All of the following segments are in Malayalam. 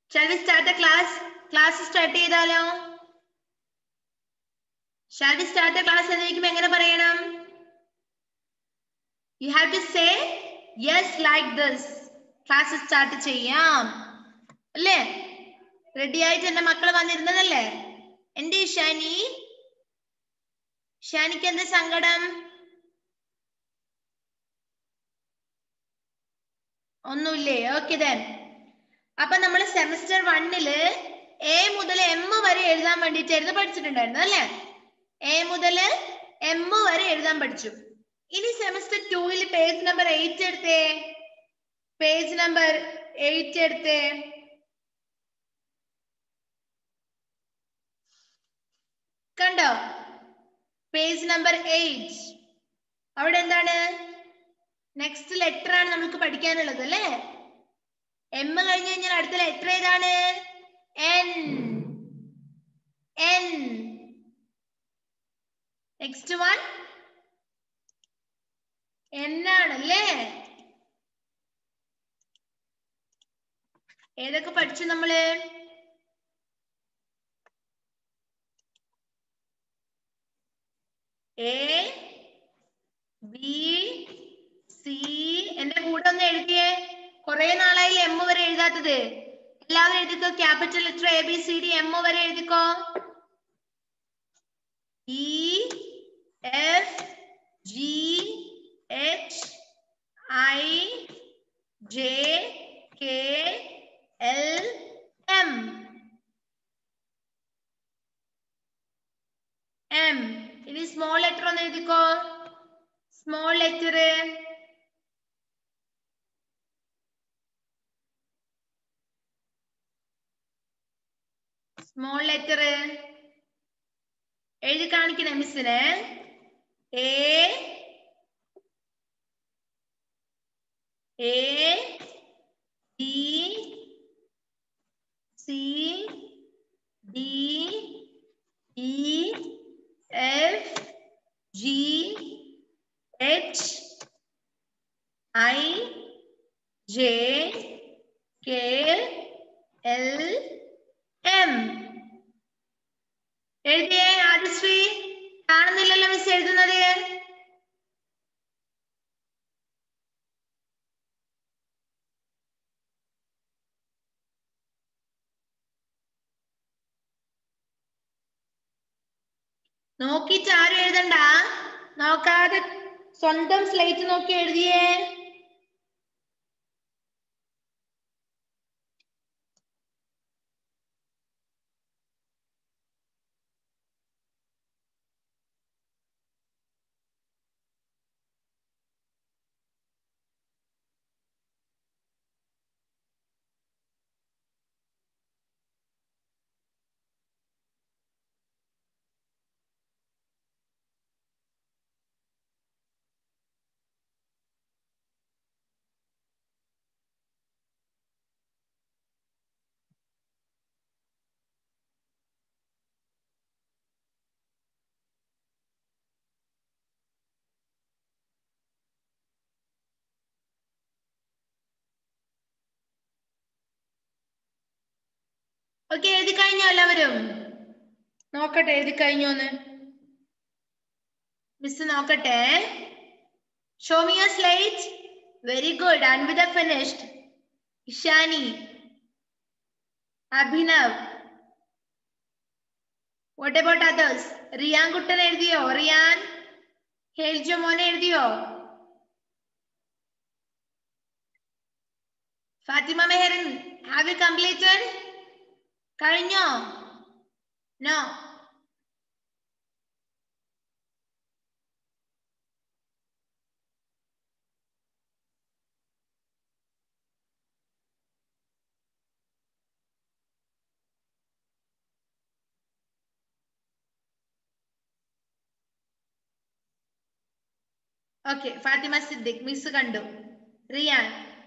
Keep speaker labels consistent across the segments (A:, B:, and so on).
A: Shall we start the class? Class start ചെയ്താലോ Shall we start the class എന്നിരിക്കുമ്പോ എങ്ങനെ പറയണം You have to say yes like this. Class start ചെയ്യാം അല്ലേ റെഡി ആയിട്ട് എന്റെ മക്കള് വന്നിരുന്നതല്ലേ എന്റെ ഷാനി ഷാനിക്ക് എന്ത് സങ്കടം ഒന്നുമില്ലേ ഓക്കെ ദെൻ അപ്പൊ നമ്മൾ സെമസ്റ്റർ വണ്ണില് എ മുതൽ എം വരെ എഴുതാൻ വേണ്ടിയിട്ടായിരുന്നു പഠിച്ചിട്ടുണ്ടായിരുന്നത് അല്ലേ എ മുതൽ എം വരെ എഴുതാൻ പഠിച്ചു ഇനി സെമസ്റ്റർ ടൂവിൽ പേജ് നമ്പർ എയ്റ്റ് എടുത്തേ പേജ് നമ്പർ എയ്റ്റ് എടുത്തേ കണ്ടോ പേജ് നമ്പർ എയ്റ്റ് അവിടെ എന്താണ് നെക്സ്റ്റ് ലെറ്റർ ആണ് നമുക്ക് പഠിക്കാനുള്ളത് അല്ലേ എം കഴിഞ്ഞ് കഴിഞ്ഞാൽ അടുത്ത ലെറ്റർ ഏതാണ് N N next one N ആണല്ലേ ഏതൊക്കെ പഠിച്ചു നമ്മള് എ ബി സി എന്റെ കൂടെ ഒന്ന് എഴുതിയേ കുറെ നാളായി എം വരെ എഴുതാത്തത് എല്ലാവരും എഴുതിക്കോ capital letter A B C D M വരെ എഴുതിക്കോ E F G H I J K L M M ഇനി സ്മോൾ ലെറ്റർ ഒന്ന് എഴുതിക്കോ സ്മോൾ ലെറ്റർ സ്മോൾ ലെറ്റർ എഴുതി കാണിക്കണേ മിസ്സിന് A A B C D E F G H I J K L M എഴുതിയേ ആദിശ്രീ കാണുന്നില്ലല്ലോ മിസ് എഴുതുന്നത് നോക്കിയിട്ട് ആരും എഴുതണ്ട നോക്കാതെ സ്വന്തം സ്ലേറ്റ് നോക്കി എഴുതിയേ ഓക്കെ എഴുതി കഴിഞ്ഞോ എല്ലാവരും നോക്കട്ടെ എഴുതി കഴിഞ്ഞോന്ന് മിസ് നോക്കട്ടെ show me your slate very good Anvitha finished Ishani Abhinav what about others Riyan കുട്ടൻ എഴുതിയോ റിയാൻ ഹേൽജോ മോനെ എഴുതിയോ Fathima Meharin have you completed കഴിഞ്ഞോ no okay Fathima Siddiq miss കണ്ടു റിയാൻ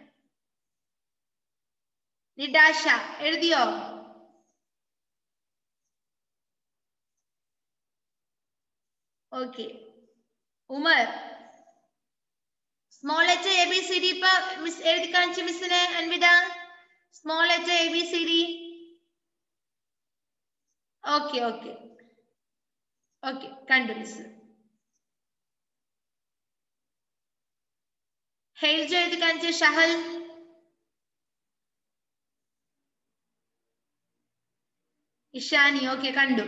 A: നിഡാഷ എഴുതിയോ okay Umar small letter A B C D ഇപ്പൊ മിസ് എഴുതി കാണിച്ചു മിസ്സിന് Anvitha small letter A B C D okay okay okay കണ്ടു മിസ് ഹെയ്ജ് എഴുതി കാണിച്ച ഷഹൽ ഇഷാനി ഓക്കെ കണ്ടു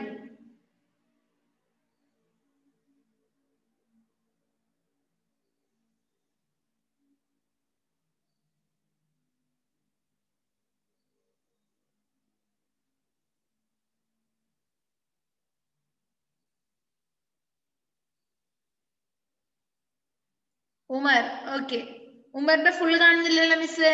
A: ഉമർ ഓക്കെ ഉമറിന്റെ ഫുൾ കാണുന്നില്ലല്ലോ മിസ്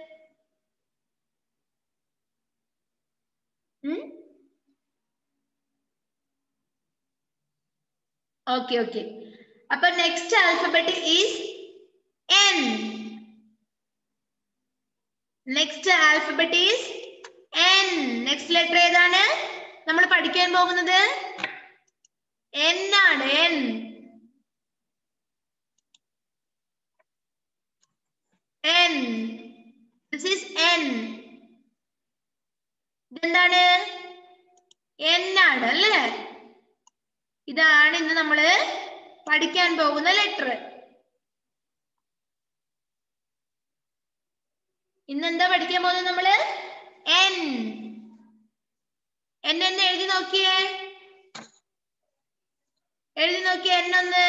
A: ഓക്കെ ഓക്കെ അപ്പൊ next alphabet is N next alphabet is N next letter ഏതാണ് നമ്മൾ പഠിക്കാൻ പോകുന്നത് എൻ ആണ് N N this is N ഇതെന്താണ് എൻ ആണ് അല്ലേ ഇതാണ് ഇന്ന് നമ്മള് പഠിക്കാൻ പോകുന്ന ലെറ്റർ ഇന്ന് എന്താ പഠിക്കാൻ പോകുന്നത് നമ്മള് എൻ എൻ എന്ന് എഴുതി നോക്കിയേ എഴുതി നോക്കിയേ എൻ ഒന്ന്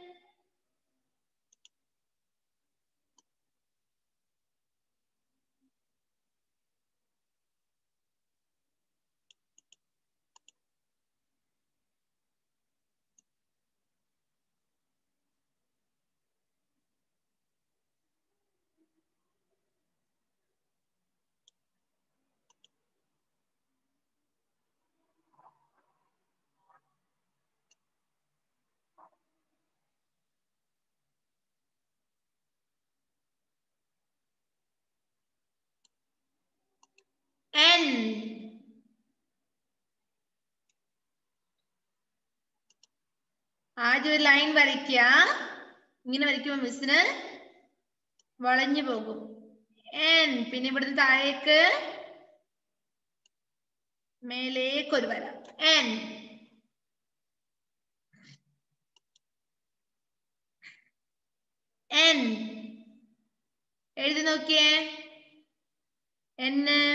A: എൻ ആദ്യം ഒരു ലൈൻ വരയ്ക്കുക ഇങ്ങനെ വരയ്ക്കുമ്പോ മിസ്സിന് വളഞ്ഞു പോകും എൻ പിന്നെ ഇവിടുന്ന് താഴേക്ക് മേലേക്ക് ഒരു വര എൻ എൻ എഴുതി നോക്കിയേ എന്ന്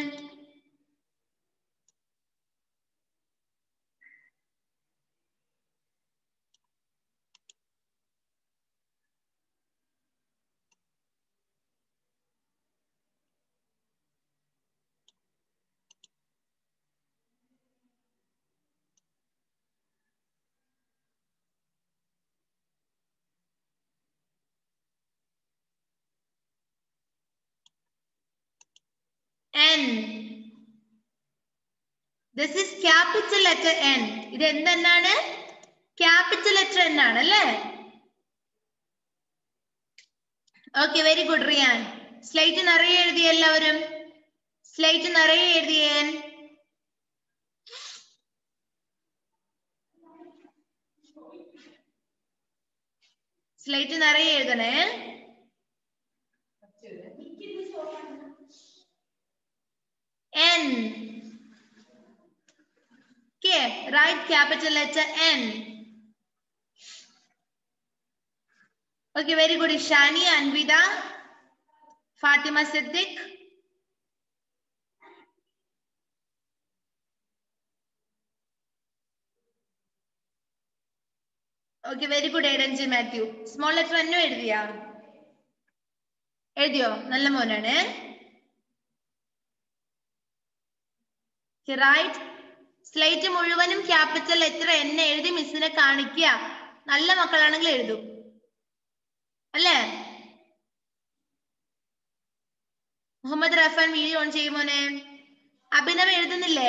A: N. This is capital letter N. ഇത് എന്തെന്നാണ് ക്യാപിറ്റൽ ലെറ്റർ എന്നാണ് അല്ലേ okay very good Riyan slate നിറയെ എഴുതിയ എല്ലാവരും സ്ലൈറ്റ് നിറയെ എഴുതിയേ സ്ലൈറ്റ് നിറയെ എഴുതണേ N. Okay, write capital letter N. Okay, very good. Ishani, Anvida, Fatima Siddiq. Okay very good Aiden J Mathew small letter എന്നും എഴുതിയാ എഴുതിയോ നല്ല മോനാണ് റൈറ്റ് സ്ലേറ്റ് മുഴുവനും ക്യാപിറ്റൽ ലെറ്റർ എന്നെ എഴുതി മിസ്സിനെ കാണിക്കുക നല്ല മക്കളാണെങ്കിൽ എഴുതും അല്ലേ മുഹമ്മദ് റഫാൻ വീഡിയോ ഓൺ ചെയ്യുമോനെ അഭിനവ് എഴുതുന്നില്ലേ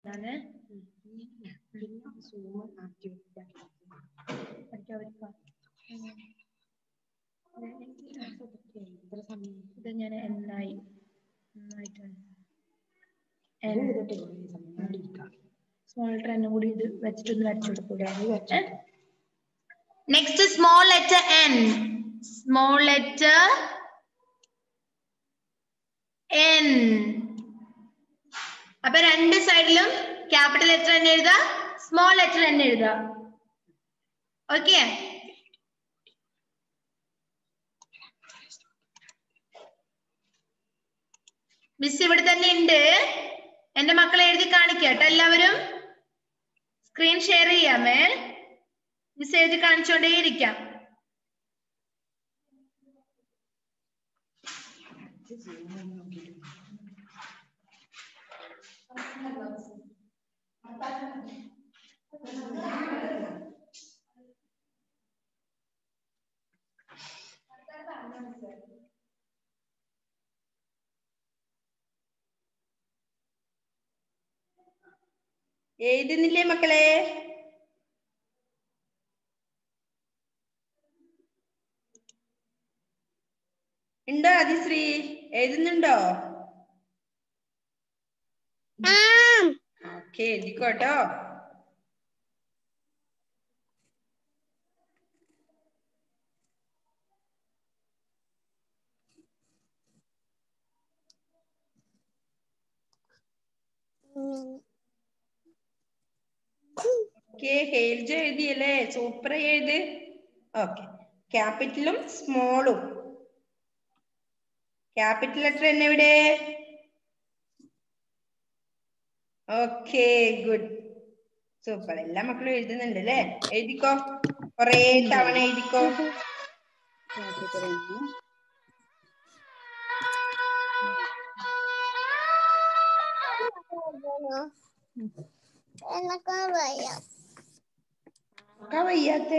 A: ഞാന്
B: പിന്നെ സൂം ആക്ടിവേറ്റ്
A: പഠിക്കാൻ പഠിക്കാം. ഉം.
B: എത്ര സമയം
A: ഇത് ഞാൻ എന്നായി നന്നായിട്ടാണ്
B: ഇത് ചെയ്തിട്ടേ ഉള്ളൂ ഈ സമയം ഇവിടെ ഇരിക്കാം.
A: സ്മോൾ ലെറ്റർ എന്നും കൂടി ഇത് വെച്ചിട്ടൊന്ന് വരച്ചു
B: ഇത്
A: കൊടുക്കൂലേ
B: വെച്ചിട്ട്.
A: Next small letter N small letter N അപ്പൊ രണ്ട് സൈഡിലും ക്യാപിറ്റൽ ലെറ്റർ തന്നെ എഴുതാ സ്മോൾ ലെറ്റർ തന്നെ എഴുതാ ഓക്കെ മിസ് ഇവിടെ തന്നെ ഉണ്ട് എന്റെ മക്കളെ എഴുതി കാണിക്കട്ടോ എല്ലാവരും സ്ക്രീൻ ഷെയർ ചെയ്യാമേ മിസ് എഴുതി കാണിച്ചുകൊണ്ടേയിരിക്കാം
B: ഇത് സൂം നോക്കിയിട്ട് എഴുതുന്നില്ലേ മക്കളെ ഉണ്ടോ അതിശ്രീ എഴുതുന്നുണ്ടോ ഓക്കെ എഴുതിക്കോട്ടോ ഓക്കെ ഹേൽജ എഴുതിയല്ലേ സൂപ്പർ എഴുത് ഓക്കെ ക്യാപിറ്റലും സ്മോളും ക്യാപിറ്റൽ ലെറ്റർ തന്നെ എവിടെ ഓക്കെ ഗുഡ് സൂപ്പർ എല്ലാ മക്കളും എഴുതുന്നുണ്ട് അല്ലേ എഴുതിക്കോ കൊറേ തവണ എഴുതിക്കോ ഒക്കെ വയ്യാത്തേ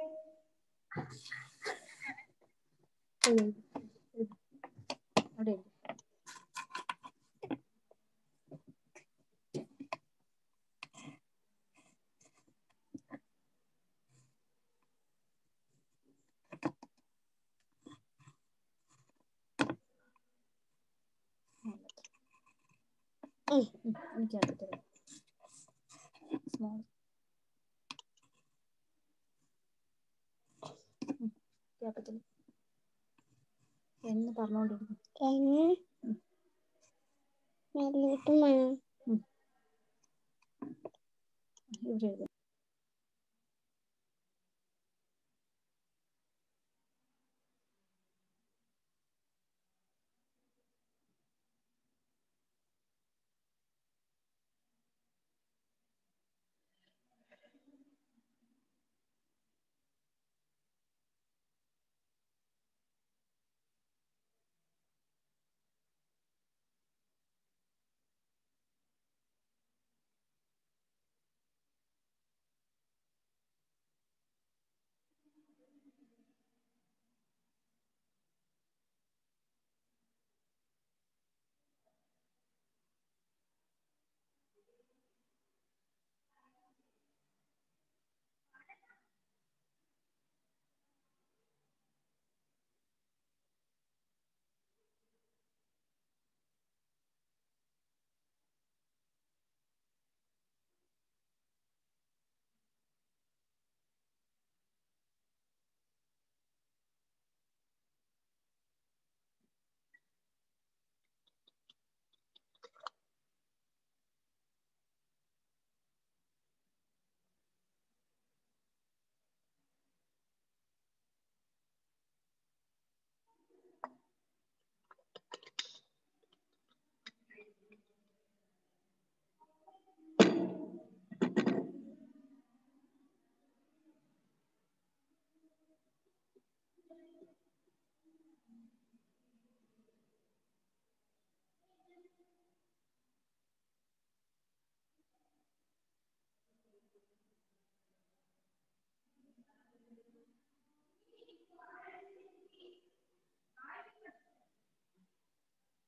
A: ക്യാപിറ്റൽ എന്ന് പറഞ്ഞോണ്ടിരുന്നു ഇവിടെ എഴുതാം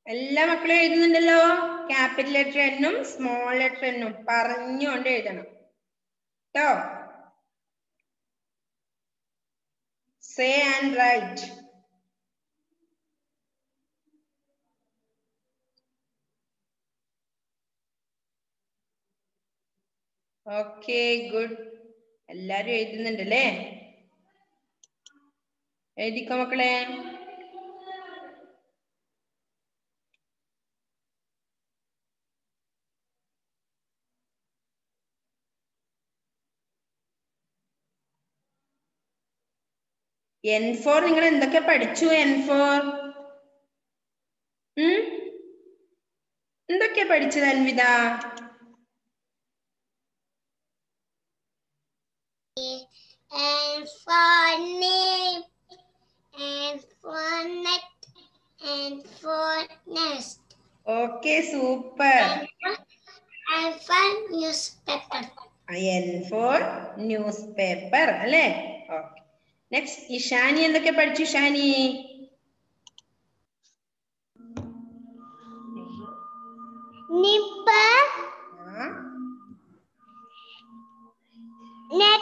C: എല്ലാ മക്കളും എഴുതുന്നുണ്ടല്ലോ ക്യാപിറ്റൽ ലെറ്റർ എന്നും സ്മോൾ ലെറ്റർ എന്നും പറഞ്ഞുകൊണ്ട് എഴുതണം കേട്ടോ say and write okay good എല്ലാരും എഴുതുന്നുണ്ടല്ലേ എഴുതിക്കോ മക്കളെ എൻ ഫോർ നിങ്ങൾ എന്തൊക്കെ പഠിച്ചു എൻ ഫോർ എന്തൊക്കെ പഠിച്ചത് Anvitha
D: and for name and for net and for nest
C: okay super
D: and for newspaper.
C: N for newspaper അല്ലേ ഓക്കെ നെക്സ്റ്റ് ഇഷാനി എന്തൊക്കെ പഠിച്ചു ഇഷാനി
D: Nip,
C: ആ
D: net,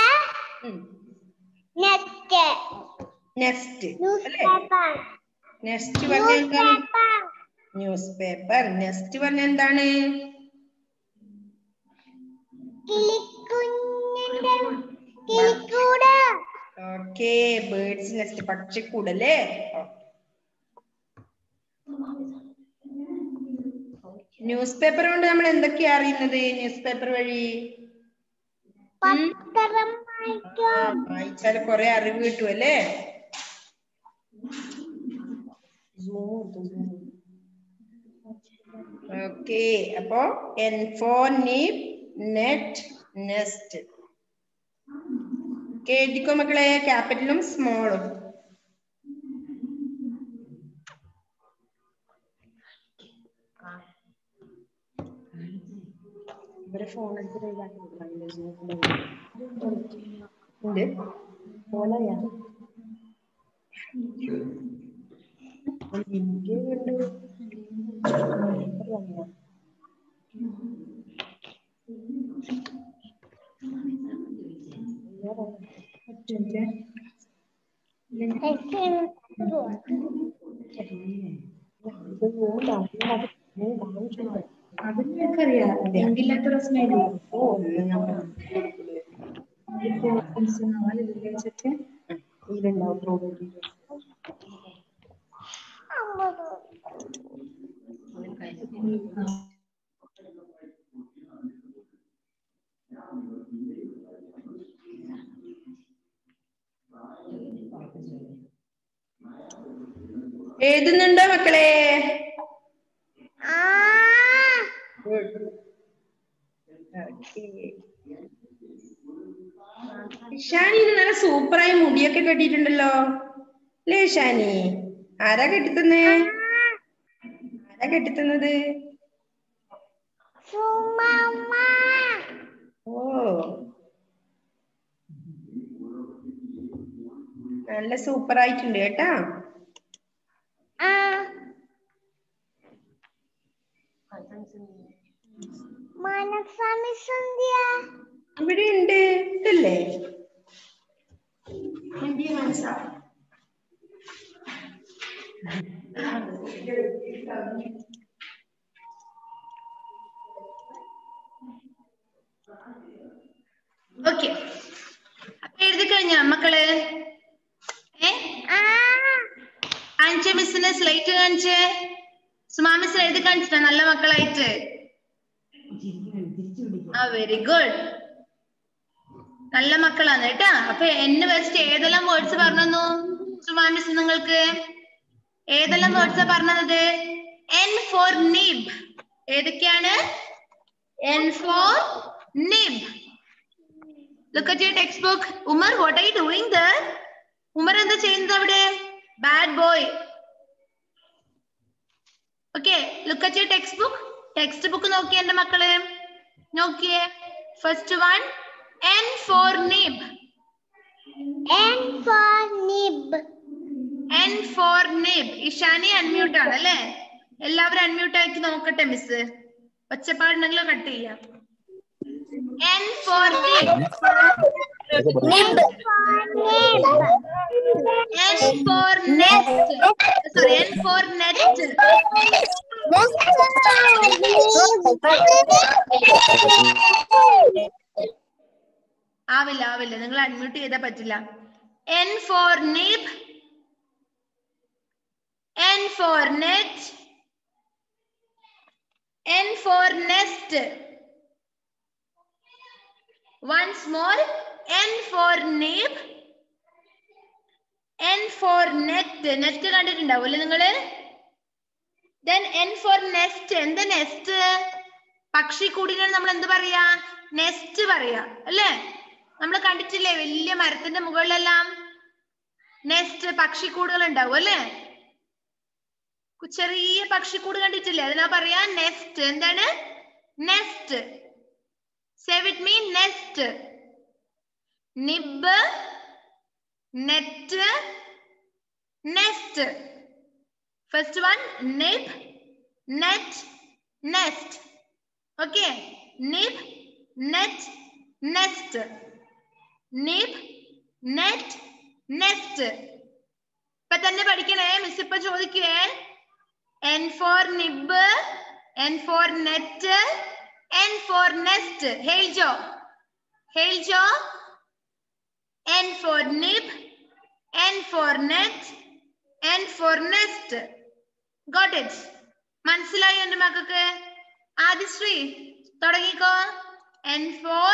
D: net,
C: നെക്സ്റ്റ് അല്ലേ
D: newspaper,
C: നെക്സ്റ്റ് പറഞ്ഞ എന്താണ്
D: newspaper,
C: ന്യൂസ് പേപ്പർ നെക്സ്റ്റ് പറഞ്ഞ എന്താണ്
D: കിളിക്കുഞ്ഞിന്റെ കിളിക്കൂട്
C: ഓക്കെ ബേർഡ്സ് നെക്സ്റ്റ് പക്ഷിക്കൂടല്ലേ ന്യൂസ് പേപ്പർ കൊണ്ട് നമ്മൾ എന്തൊക്കെയാ അറിയുന്നത് ന്യൂസ് പേപ്പർ വഴി
D: പത്രം വായിക്കും
C: വായിച്ചാൽ കുറെ അറിവ് കിട്ടും അല്ലേ ഓക്കെ അപ്പോ N for nib net nest എഴുതിക്കോ മക്കളെ ക്യാപിറ്റലും സ്മോളും ഇവരെ ഫോൺ ഉണ്ട് പോലെയാ എനിക്ക് കണ്ടു
B: അതെനിക്കറിയാം എങ്കില്ലാത്ത പ്രശ്നമില്ല
C: ഓ നമ്മൾ
B: വെച്ചിട്ട്
C: ഇതിലുണ്ടാവും പ്രോബിലിറ്റി എഴുതുന്നുണ്ടോ മക്കളെ
D: ആ
C: ഷാനി ഇത് നല്ല സൂപ്പറായി മുടിയൊക്കെ കെട്ടിയിട്ടുണ്ടല്ലോ അല്ലേ ഷാനി ആരാ കെട്ടിത്തന്നേ ആരാ കെട്ടിത്തന്നത്
D: സുമമ്മ
C: ഓ നല്ല സൂപ്പർ ആയിട്ടുണ്ട് കേട്ടാ
D: ആ മനസ്സാമി സന്ധ്യ
C: ഇവിടെ ഉണ്ട് ഇതല്ലേ
A: ഓക്കെ അപ്പൊ എഴുതി കഴിഞ്ഞ മക്കള് ഏ
D: ആ
A: കാണിച്ച മിസ്സിന് സ്ലേറ്റ് കാണിച്ച് സുമാ മിസ്സിന് എഴുതി കാണിച്ചിട്ടാ നല്ല മക്കളായിട്ട് ആ വെരി ഗുഡ് നല്ല മക്കളാണ് കേട്ടാ അപ്പൊ എന്നെ വെച്ചിട്ട് ഏതെല്ലാം വേർഡ്സ് പറഞ്ഞു സുമാ മിസ് നിങ്ങൾക്ക് ഏതെല്ലാം വേർഡ്സാ പറഞ്ഞത് എൻ ഫോർ നിബ് ഏതൊക്കെയാണ് N for nib look at your textbook Umar what are you doing there Umar എന്താ ചെയ്യുന്നത് അവിടെ bad boy okay look at your textbook textbook നോക്കിയേ എന്റെ മക്കള് നോക്കിയേ first one N for nib
D: N for nib.
A: N for nib Ishani unmute ആണ് അല്ലേ എല്ലാവരും അൺമ്യൂട്ട് ആക്കി നോക്കട്ടെ മിസ് ഒച്ചപ്പാടുണ്ടെങ്കിലോ കട്ട് ചെയ്യാം N for N for net sorry N for net ആവില്ല ആവില്ല നിങ്ങൾ അൺമ്യൂട്ട് ചെയ്താൽ പറ്റില്ല N for nib N for net N for nest once more n for nib n for net net കണ്ടിട്ടുണ്ടാവൂല്ലേ നിങ്ങള് then n for nest എന്ത് നെസ്റ്റ് പക്ഷിക്കൂടിനെ നമ്മൾ എന്ത് പറയാ നെസ്റ്റ് പറയാ അല്ലേ നമ്മൾ കണ്ടിട്ടില്ലേ വലിയ മരത്തിന്റെ മുകളിലെല്ലാം നെസ്റ്റ് പക്ഷിക്കൂടുകൾ ഉണ്ടാവും അല്ലേ കു- ചെറിയ പക്ഷിക്കൂട് കണ്ടിട്ടില്ലേ അതിനാ പറയാ നെസ്റ്റ് എന്താണ് nest Say with me nest. Nib, net, nest. First one nib, net, nest. Okay. Nib, net, nest. Nib, net, nest. ഇപ്പൊ തന്നെ പഠിക്കണേ മിസ് ഇപ്പൊ ചോദിക്കുവേ N for nib N for net N for nest. Hail Joe. Hail Joe. N for nib. N for net. N for nest. Got it. മനസ്സിലായി എന്റെ മക്കൾക്ക് ആദിശ്രീ തുടങ്ങിക്കോ എൻ ഫോർ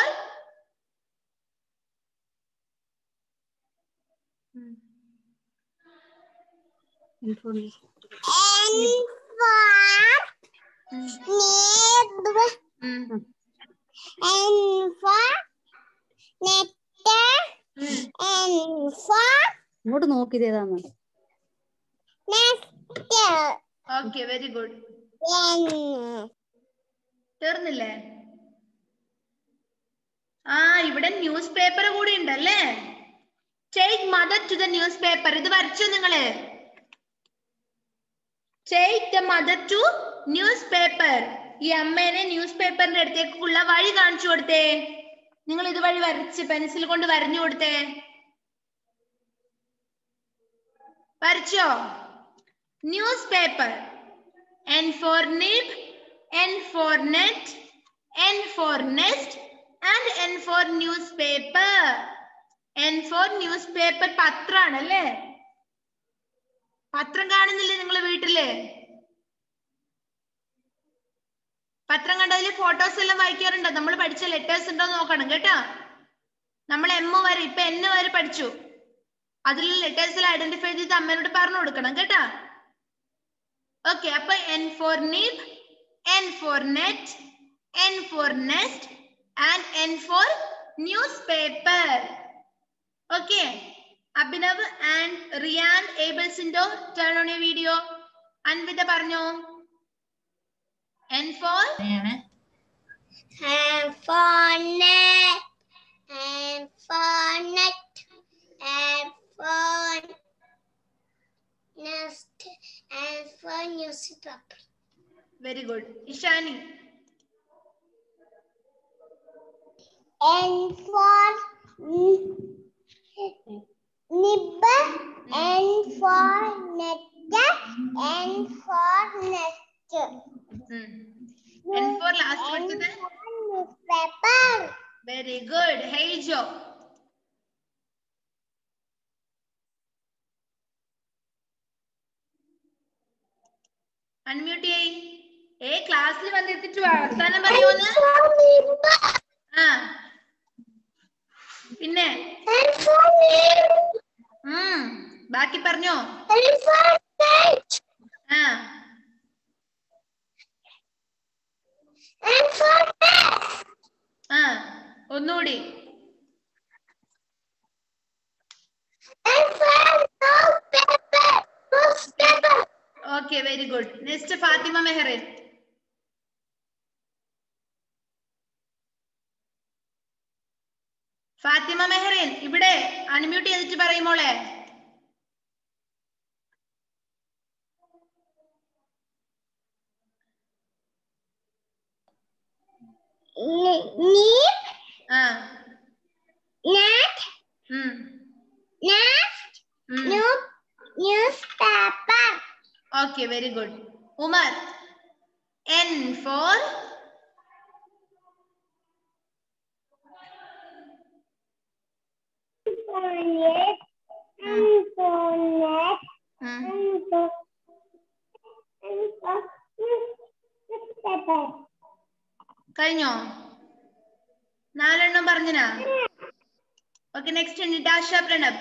B: ഇങ്ങോട്ട് നോക്കിയത് ഏതാന്ന്
A: ഓക്കെ വെരി ഗുഡ് തീർന്നില്ലേ ആ ഇവിടെ ന്യൂസ് പേപ്പർ കൂടി ഉണ്ടല്ലേ take mother to the newspaper ഇത് വരച്ചോ നിങ്ങള് take the mother to newspaper ഈ അമ്മേനെ ന്യൂസ് പേപ്പറിന്റെ അടുത്തേക്കുള്ള വഴി കാണിച്ചു കൊടുത്തേ നിങ്ങൾ ഇത് വഴി വരച്ച് പെൻസിൽ കൊണ്ട് വരഞ്ഞു കൊടുത്തേ വരച്ചോ newspaper N for nib, N for net, N for nest, and N for newspaper. N for newspaper പത്രാണ് അല്ലേ പത്രം കാണുന്നില്ലേ നിങ്ങൾ വീട്ടില് പത്രം കണ്ടതിൽ ഫോട്ടോസ് എല്ലാം വായിക്കാറുണ്ടോ നമ്മൾ പഠിച്ച ലെറ്റേഴ്സ് ഉണ്ടോ എന്ന് നോക്കണം കേട്ടോ നമ്മൾ എം വരെ ഇപ്പൊ എൻ വരെ പഠിച്ചു അതിലുള്ള ലെറ്റേഴ്സിൽ ഐഡന്റിഫൈ ചെയ്ത് അമ്മേനോട് പറഞ്ഞു കൊടുക്കണം കേട്ടോ ഓക്കെ അപ്പൊ N for nib N for net N for nest and N for newspaper okay Abhinav and Riyan Abel Sindo turn on a video Anvitha പറഞ്ഞോ N for
D: And for net, and for net, and for nest, and for newspaper.
A: Very good Ishani
D: And for n- nib, and for net, and for nest.
A: N for last പഠിച്ചത്
D: Newspaper.
A: Very good Heljo unmute ചെയ് ഏ ക്ലാസ്സിൽ വന്നിരുത്തിട്ട് വർത്താനം പറയുമോന്ന് ആ പിന്നെ
D: And for nib,
A: ഉം ബാക്കി പറഞ്ഞോ
D: and for net,
A: ആ
D: and for nest.
A: ആ ഒന്നുകൂടി
D: And for newspaper. Newspaper.
A: Okay very good next Fathima Meharin Fathima Meharin ഇവിടെ അൺമ്യൂട്ട് ചെയ്തിട്ട് പറയുമോളെ
D: Neep,
A: ആ
D: net,
A: ഉം
D: nest,
A: ഉം
D: new, newspaper.
A: Okay very good Umar N for
D: Net, net, newspaper.
A: കഴിഞ്ഞോ നാലെണ്ണം പറഞ്ഞനാ okay next Nitasha Pranab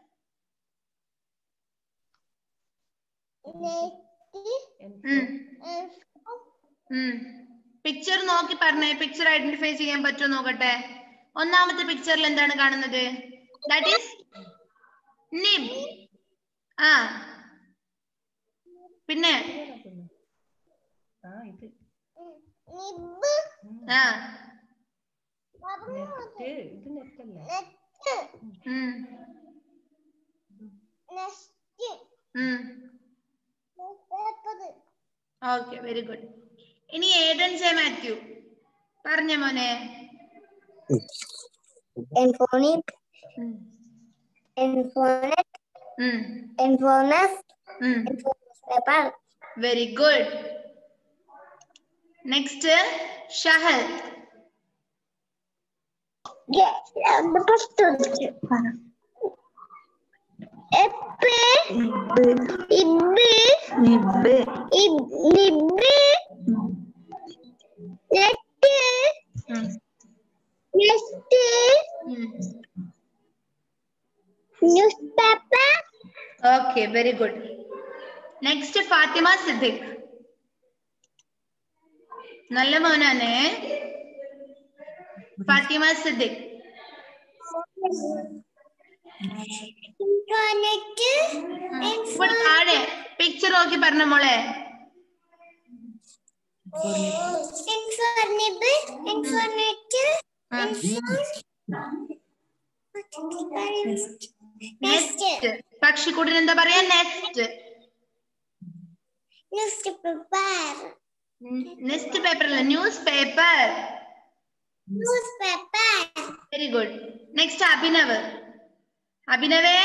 A: picture നോക്കി പറഞ്ഞേ പിക്ചർ ഐഡന്റിഫൈ ചെയ്യാൻ പറ്റുമോ നോക്കട്ടെ ഒന്നാമത്തെ പിക്ചറിൽ എന്താണ് കാണുന്നത് ദാറ്റ് ഈസ് നിബ് ആ പിന്നെ
B: ആ ഇത്
D: Nib,
A: ആ
B: നെറ്റ് ഇത് നെറ്റല്ല
D: net,
A: ഉം,
D: nest,
A: ഉം.
D: newspaper.
A: ഓക്കെ വെരി ഗുഡ് ഇനി ഏഡൻ ജെ മാത്യു പറഞ്ഞ മോനെ
D: Infonip,
A: ഉം,
D: infonet,
A: ഉം,
D: infonest,
A: ഉം.
D: newspaper.
A: Very good next Shahal
D: Yes, the first one. Eppe, ibbe,
B: nib
D: ib, nibbe, nette,
A: ഉം,
D: neste,
A: ഉം.
D: newspaper,
A: okay very good next Fathima Siddiq നല്ല മോനാണേ ഫാത്തിമ സിദ്ദിഖ്
D: infonet,
A: ഇവിടെ താഴെ പിക്ചർ നോക്കി പറഞ്ഞ മോളെ
D: infonib, infonet,
A: ആ.
D: nest,
A: നെക്സ്റ്റ് പക്ഷിക്കൂടിന് എന്താ പറയാ നെക്സ്റ്റ്
D: newspaper,
A: നെക്സ്റ്റ് പേപ്പർ അല്ല newspaper
D: newspaper,
A: very good next Abhinav അഭിനവേ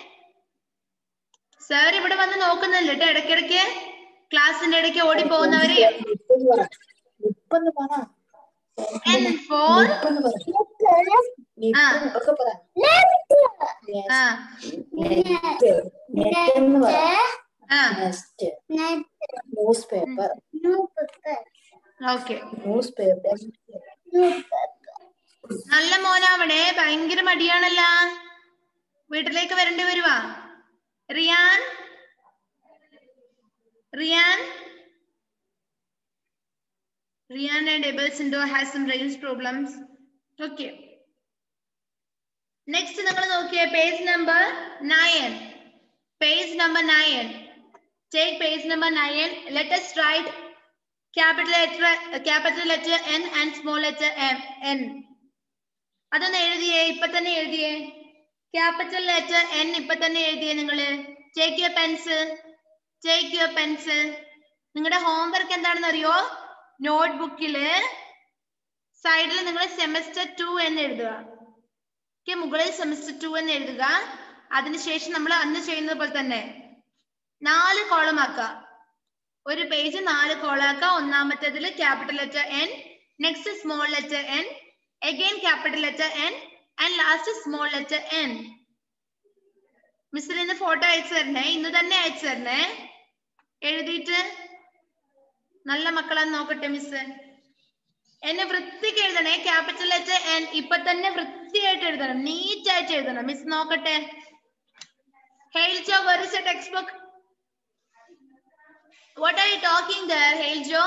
A: സാർ ഇവിടെ വന്ന് നോക്കുന്നില്ല കേട്ടോ ഇടയ്ക്കിടയ്ക്ക് ക്ലാസ്സിന്റെ ഇടയ്ക്ക് ഓടി പോകുന്നവര്
B: നിപ്പെന്ന് പറ
A: എൻ ഫോർ
B: നിപ്പെന്ന് പറ
A: ആ
B: ഒക്കെ പറ
A: ആ
B: നെറ്റ് നെറ്റ് എന്ന് പറ
A: ആ
B: nest
D: net,
B: newspaper
D: newspaper,
A: okay
B: newspaper
D: newspaper.
A: നല്ല മോനാവണേ ഭയങ്കര മടിയാണല്ല വീട്ടിലേക്ക് വരേണ്ടി വരുവാ Riyan Riyan Riyan and Abel Sindo has some range problems. Okay. Next നിങ്ങൾ നോക്കിയേ page number nine page number nine take page number nine let us write capital letter capital letter n and small letter m n അതൊന്ന് എഴുതിയേ ഇപ്പൊ തന്നെ എഴുതിയേ ക്യാപിറ്റൽ ലെറ്റർ എൻ ഇപ്പൊ തന്നെ എഴുതിയേ നിങ്ങള് take your pens take your pens നിങ്ങളുടെ ഹോംവർക്ക് എന്താണെന്ന് അറിയോ നോട്ട്ബുക്കില് സൈഡിൽ നിങ്ങൾ സെമസ്റ്റർ ടു എന്ന് എഴുതുക ഓക്കെ മുകളിൽ സെമസ്റ്റർ ടു എന്ന് എഴുതുക അതിനുശേഷം നമ്മൾ അന്ന് ചെയ്യുന്നത് പോലെ തന്നെ നാല് കോളം ആക്കുക ഒരു പേജ് നാല് കോളം ആക്കുക ഒന്നാമത്തേതിൽ capital letter N next small letter N again capital letter N and last small letter N. മിസ്സിന് ഇന്ന് ഫോട്ടോ അയച്ചു തരണേ ഇന്ന് തന്നെ അയച്ചു തരണേ എഴുതിയിട്ട് നല്ല മക്കളാന്ന് നോക്കട്ടെ മിസ് എന്നെ വൃത്തിക്ക് എഴുതണേ ക്യാപിറ്റൽ ലെറ്റർ എൻ ഇപ്പൊ തന്നെ വൃത്തിയായിട്ട് എഴുതണം നീറ്റ് ആയിട്ട് എഴുതണം മിസ് നോക്കട്ടെ Heiljo where is a textbook what are you talking there Heiljo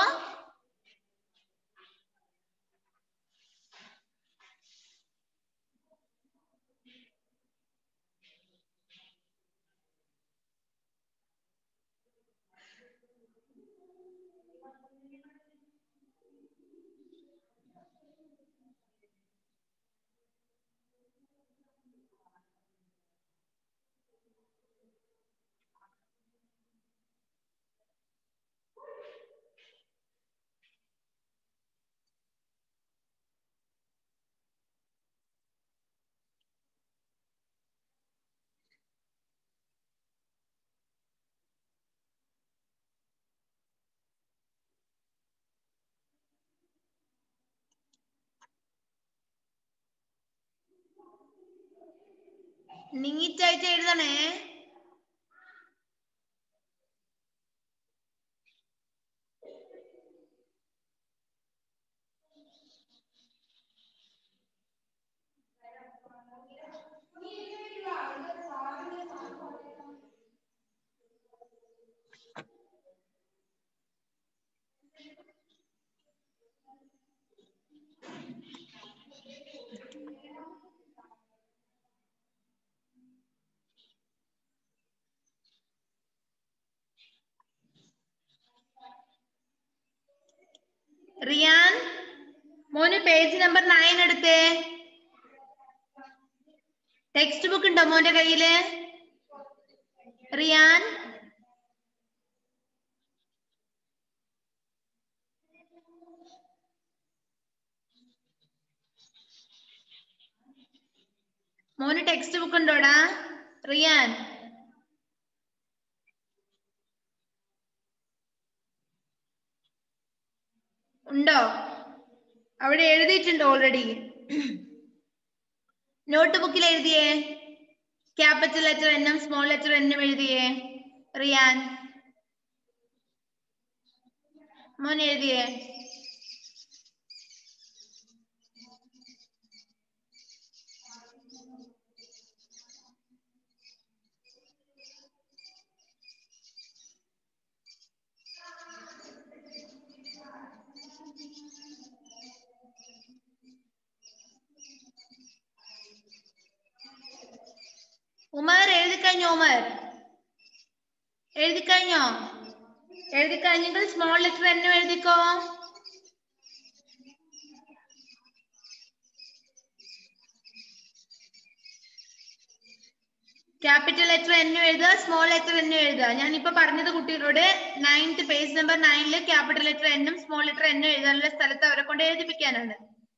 A: നീറ്റായിട്ട് എഴുതണേ റിയാൻ മോന് പേജ് നമ്പർ നയൻ എടുത്തേ ടെക്സ്റ്റ് ബുക്ക് ഉണ്ടോ മോന്റെ കയ്യില് റിയാൻ മോന് ടെക്സ്റ്റ് ബുക്ക് ഉണ്ടോടാ റിയാൻ ഉണ്ടോ അവിടെ എഴുതിയിട്ടുണ്ട് ഓൾറെഡി നോട്ട് ബുക്കിൽ എഴുതിയേ ക്യാപിറ്റൽ ലെറ്റർ എന്നും സ്മോൾ ലെറ്റർ എന്നും എഴുതിയേ റിയാൻ മോൻ എഴുതിയേ ഉമർ എഴുതി കഴിഞ്ഞോ ഉമർ എഴുതി കഴിഞ്ഞോ എഴുതി കഴിഞ്ഞെങ്കിൽ സ്മോൾ ലെറ്റർ എന്നും എഴുതിക്കോ ക്യാപിറ്റൽ ലെറ്റർ എന്നും എഴുതുക സ്മോൾ ലെറ്റർ എന്നും എഴുതുക ഞാൻ ഇപ്പൊ പറഞ്ഞത് കുട്ടികളോട് നയൻത് പേജ് നമ്പർ നയനില് ക്യാപിറ്റൽ ലെറ്റർ എന്നും സ്മോൾ ലെറ്റർ എന്നും എഴുതാനുള്ള സ്ഥലത്ത് അവരെ കൊണ്ട് എഴുതിപ്പിക്കാനാണ്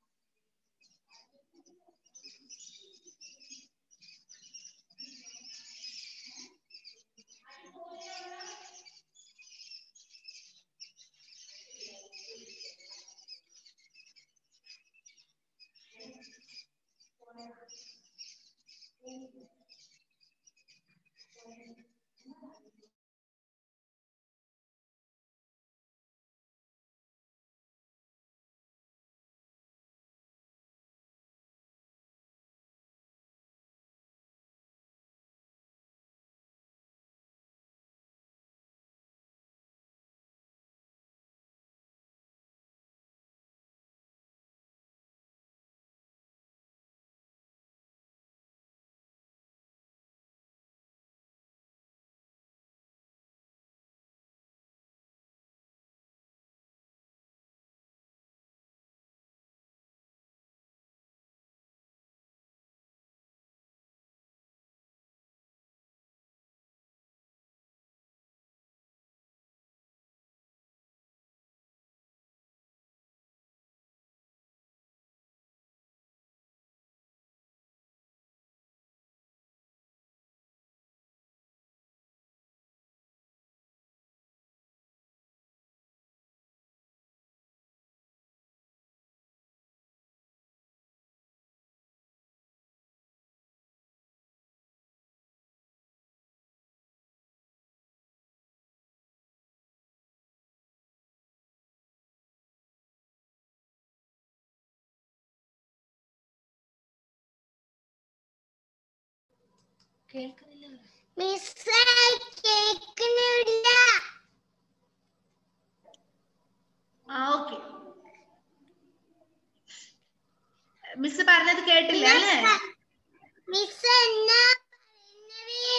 A: കേൾക്കുന്നില്ല
D: മിസ്സേ കേൾക്കുന്നില്ല
A: ആ ഓക്കെ മിസ് പറഞ്ഞത് കേട്ടില്ല അല്ലേ
D: മിസ് എന്നാ പറയുന്നത്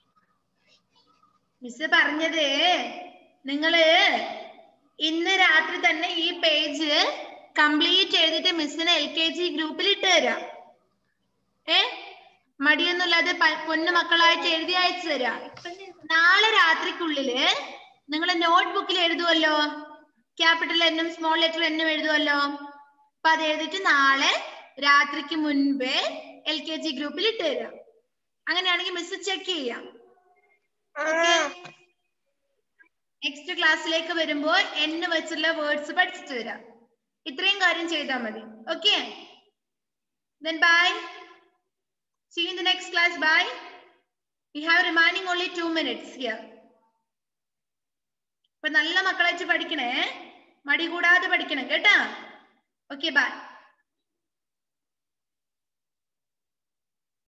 A: മിസ് പറഞ്ഞത് നിങ്ങള് ഇന്ന് രാത്രി തന്നെ ഈ പേജ് കംപ്ലീറ്റ് ചെയ്തിട്ട് മിസ്സിന് എൽ കെ ജി ഗ്രൂപ്പിൽ ഇട്ട് തരാം ഏ മടിയൊന്നുമില്ലാതെ പ- പൊന്നു മക്കളായിട്ട് എഴുതി അയച്ചു തരാം നാളെ രാത്രിക്കുള്ളില് നിങ്ങൾ നോട്ട് ബുക്കിൽ എഴുതുമല്ലോ ക്യാപിറ്റൽ എന്നും സ്മോൾ ലെറ്റർ എന്നും എഴുതുമല്ലോ അപ്പൊ അത് എഴുതിട്ട് നാളെ രാത്രിക്ക് മുൻപേ എൽ കെ ജി ഗ്രൂപ്പിൽ ഇട്ട് തരാം അങ്ങനെയാണെങ്കിൽ മിസ് ചെക്ക് ചെയ്യാം നെക്സ്റ്റ് ക്ലാസ്സിലേക്ക് വരുമ്പോൾ എന്ന് വെച്ചുള്ള വേർഡ്സ് പഠിച്ചിട്ട് വരാം ഇത്രയും കാര്യം ചെയ്താൽ മതി okay then bye See you in the next class. Bye. We have remaining only two minutes here. അപ്പൊ നല്ല മക്കളായിട്ട് പഠിക്കണേ മടി കൂടാതെ പഠിക്കണം കേട്ടാ ഓക്കെ ബൈ